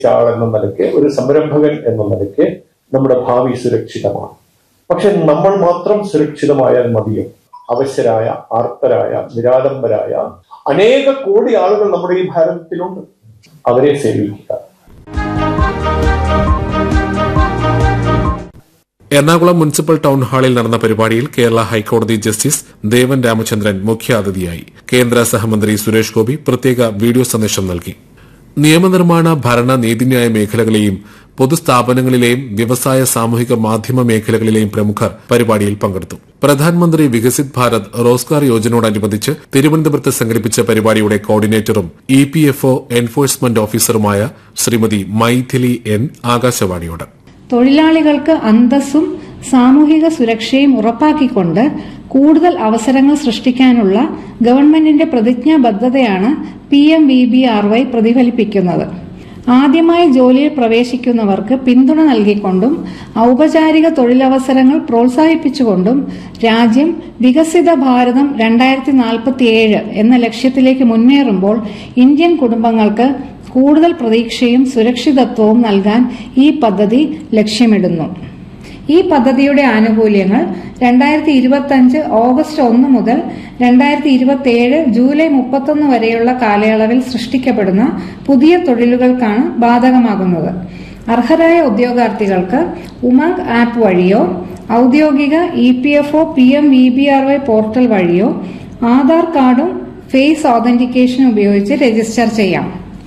ആൾ എന്ന നിലയ്ക്ക് ഒരു സംരംഭകൻ എന്ന നിലയ്ക്ക് നമ്മുടെ ഭാവി സുരക്ഷിതമാണ് പക്ഷെ നമ്മൾ മാത്രം സുരക്ഷിതമായാൽ മതിയോ അവശരായ ആർത്തരായ നിരാലംബരായ അനേക കോടി ആളുകൾ നമ്മുടെ ഈ ഭാരതത്തിലുണ്ട് അവരെ സേവിക്കുക എറണാകുളം മുനിസിപ്പൽ ടൗൺ ഹാളിൽ നടന്ന പരിപാടിയിൽ കേരള ഹൈക്കോടതി ജസ്റ്റിസ് ദേവൻ രാമചന്ദ്രൻ മുഖ്യാതിഥിയായി കേന്ദ്ര സഹമന്ത്രി സുരേഷ് ഗോപി പ്രത്യേക വീഡിയോ സന്ദേശം നൽകി നിയമനിർമ്മാണ ഭരണ നീതിന്യായ മേഖലകളെയും പൊതുസ്ഥാപനങ്ങളിലെയും വ്യവസായ സാമൂഹിക മാധ്യമ മേഖലകളിലെയും പ്രമുഖർ പരിപാടിയിൽ പങ്കെടുത്തു പ്രധാനമന്ത്രി വികസിത് ഭാരത് റോസ്ഗാർ യോജനയോടനുബന്ധിച്ച് തിരുവനന്തപുരത്ത് സംഘടിപ്പിച്ച പരിപാടിയുടെ കോർഡിനേറ്ററും E P F O enforcement ഓഫീസറുമായ ശ്രീമതി മൈഥിലി എൻ ആകാശവാണിയോട് തൊഴിലാളികൾക്ക് അന്തസ്സും സാമൂഹിക സുരക്ഷയും ഉറപ്പാക്കിക്കൊണ്ട് കൂടുതൽ അവസരങ്ങൾ സൃഷ്ടിക്കാനുള്ള ഗവൺമെന്റിന്റെ പ്രതിജ്ഞാബദ്ധതയാണ് P M V B R Y പ്രതിഫലിപ്പിക്കുന്നത് ആദ്യമായി ജോലിയിൽ പ്രവേശിക്കുന്നവർക്ക് പിന്തുണ നൽകിക്കൊണ്ടും ഔപചാരിക തൊഴിലവസരങ്ങൾ പ്രോത്സാഹിപ്പിച്ചുകൊണ്ടും രാജ്യം വികസിത ഭാരതം രണ്ടായിരത്തി നാൽപ്പത്തിയേഴ് എന്ന ലക്ഷ്യത്തിലേക്ക് മുന്നേറുമ്പോൾ ഇന്ത്യൻ കുടുംബങ്ങൾക്ക് കൂടുതൽ പ്രതീക്ഷയും സുരക്ഷിതത്വവും നൽകാൻ ഈ പദ്ധതി ലക്ഷ്യമിടുന്നു ഈ പദ്ധതിയുടെ ആനുകൂല്യങ്ങൾ രണ്ടായിരത്തി ഇരുപത്തിയഞ്ച് ഓഗസ്റ്റ് ഒന്ന് മുതൽ രണ്ടായിരത്തി ഇരുപത്തിയേഴ് ജൂലൈ മുപ്പത്തൊന്ന് വരെയുള്ള കാലയളവിൽ സൃഷ്ടിക്കപ്പെടുന്ന പുതിയ തൊഴിലുകൾക്കാണ് ബാധകമാകുന്നത് അർഹരായ ഉദ്യോഗാർത്ഥികൾക്ക് ഉമംഗ് ആപ്പ് വഴിയോ ഔദ്യോഗിക E P F O P M V B R Y portal വഴിയോ ആധാർ കാർഡും ഫേസ് ഓതന്റിക്കേഷനും ഉപയോഗിച്ച് രജിസ്റ്റർ ചെയ്യാം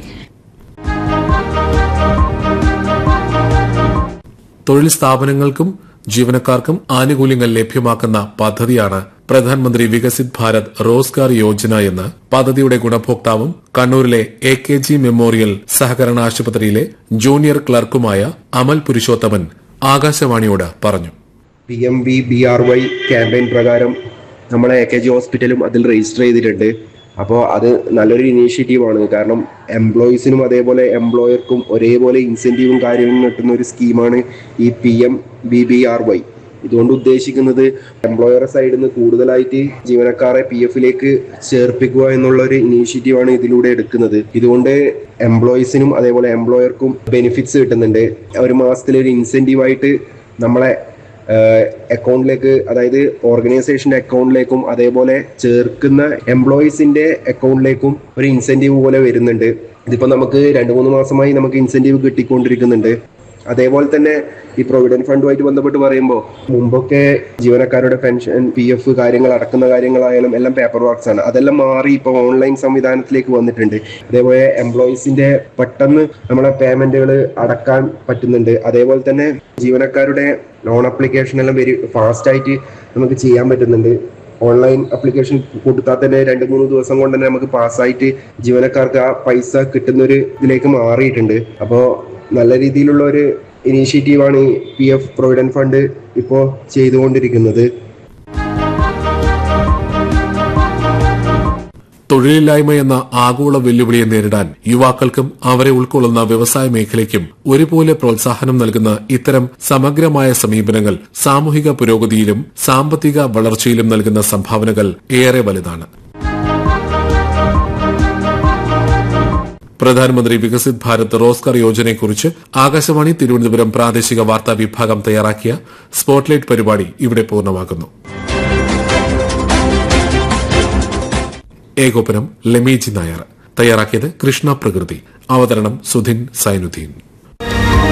തൊഴിൽ സ്ഥാപനങ്ങൾക്കും ജീവനക്കാർക്കും ആനുകൂല്യങ്ങൾ ലഭ്യമാക്കുന്ന പദ്ധതിയാണ് പ്രധാനമന്ത്രി വികസിത് ഭാരത് റോസ്ഗാർ യോജന എന്ന് പദ്ധതിയുടെ ഗുണഭോക്താവും കണ്ണൂരിലെ എ കെ ജി മെമ്മോറിയൽ സഹകരണ ആശുപത്രിയിലെ ജൂനിയർ ക്ലർക്കുമായ അമൽ പുരുഷോത്തമൻ ആകാശവാണിയോട് പറഞ്ഞു P M V B R Y campaign പ്രകാരം നമ്മളെ എ കെ ജി ഹോസ്പിറ്റലും അതിൽ രജിസ്റ്റർ ചെയ്തിട്ടുണ്ട് അപ്പോൾ അത് നല്ലൊരു ഇനീഷ്യേറ്റീവാണ് കാരണം എംപ്ലോയീസിനും അതേപോലെ എംപ്ലോയർക്കും ഒരേപോലെ ഇൻസെൻറ്റീവും കാര്യങ്ങളും കിട്ടുന്ന ഒരു സ്കീമാണ് ഈ P M B B R Y ഇതുകൊണ്ട് ഉദ്ദേശിക്കുന്നത് എംപ്ലോയറെ സൈഡിൽ നിന്ന് കൂടുതലായിട്ട് ജീവനക്കാരെ പി എഫിലേക്ക് ചേർപ്പിക്കുക എന്നുള്ള ഒരു ഇനീഷ്യേറ്റീവാണ് ഇതിലൂടെ എടുക്കുന്നത് ഇതുകൊണ്ട് എംപ്ലോയീസിനും അതേപോലെ എംപ്ലോയർക്കും ബെനിഫിറ്റ്സ് കിട്ടുന്നുണ്ട് ഒരു മാസത്തിലെ ഒരു ഇൻസെൻറ്റീവായിട്ട് നമ്മളെ അക്കൗണ്ടിലേക്ക് അതായത് ഓർഗനൈസേഷന്റെ അക്കൗണ്ടിലേക്കും അതേപോലെ ചേർക്കുന്ന എംപ്ലോയീസിന്റെ അക്കൗണ്ടിലേക്കും ഒരു ഇൻസെന്റീവ് പോലെ വരുന്നുണ്ട് ഇതിപ്പോ നമുക്ക് രണ്ട് മൂന്ന് മാസമായി നമുക്ക് ഇൻസെന്റീവ് കിട്ടിക്കൊണ്ടിരിക്കുന്നുണ്ട് അതേപോലെ തന്നെ ഈ പ്രൊവിഡന്റ് ഫണ്ടുമായിട്ട് ബന്ധപ്പെട്ട് പറയുമ്പോൾ മുമ്പൊക്കെ ജീവനക്കാരുടെ പെൻഷൻ പി എഫ് കാര്യങ്ങൾ അടക്കുന്ന കാര്യങ്ങളായാലും എല്ലാം പേപ്പർ വർക്ക്സ് ആണ് അതെല്ലാം മാറി ഇപ്പോൾ ഓൺലൈൻ സംവിധാനത്തിലേക്ക് വന്നിട്ടുണ്ട് അതേപോലെ എംപ്ലോയീസിന്റെ പെട്ടെന്ന് നമ്മളെ പേയ്മെന്റുകൾ അടക്കാൻ പറ്റുന്നുണ്ട് അതേപോലെ തന്നെ ജീവനക്കാരുടെ ലോൺ അപ്ലിക്കേഷൻ എല്ലാം വെരി ഫാസ്റ്റ് ആയിട്ട് നമുക്ക് ചെയ്യാൻ പറ്റുന്നുണ്ട് ഓൺലൈൻ അപ്ലിക്കേഷൻ കൊടുത്താൽ തന്നെ രണ്ട് മൂന്ന് ദിവസം കൊണ്ട് തന്നെ നമുക്ക് പാസ്സായിട്ട് ജീവനക്കാർക്ക് ആ പൈസ കിട്ടുന്ന ഒരു ഇതിലേക്ക് മാറിയിട്ടുണ്ട് അപ്പോൾ നല്ല രീതിയിലുള്ള ഒരു ഇനീഷ്യേറ്റീവാണ് ഈ പി എഫ് പ്രൊവിഡന്റ് ഫണ്ട് ഇപ്പോൾ ചെയ്തുകൊണ്ടിരിക്കുന്നത് തൊഴിലില്ലായ്മ എന്ന ആഗോള വെല്ലുവിളിയെ നേരിടാൻ യുവാക്കൾക്കും അവരെ ഉൾക്കൊള്ളുന്ന വ്യവസായ മേഖലയ്ക്കും ഒരുപോലെ പ്രോത്സാഹനം നൽകുന്ന ഇത്തരം സമഗ്രമായ സമീപനങ്ങൾ സാമൂഹിക പുരോഗതിയിലും സാമ്പത്തിക വളർച്ചയിലും നൽകുന്ന സംഭാവനകൾ ഏറെ വലുതാണ് പ്രധാനമന്ത്രി വികസിത് ഭാരത് റോസ്ഗാർ യോജനയെക്കുറിച്ച് ആകാശവാണി തിരുവനന്തപുരം പ്രാദേശിക വാർത്താ വിഭാഗം തയ്യാറാക്കിയ സ്പോട്ട്ലൈറ്റ് പരിപാടി ഇവിടെ പൂർണ്ണമാകുന്നു ഏകോപനം ലെമേജി നായർ തയ്യാറാക്കിയത് കൃഷ്ണ പ്രകൃതി അവതരണം സുധിൻ സൈനുദ്ദീൻ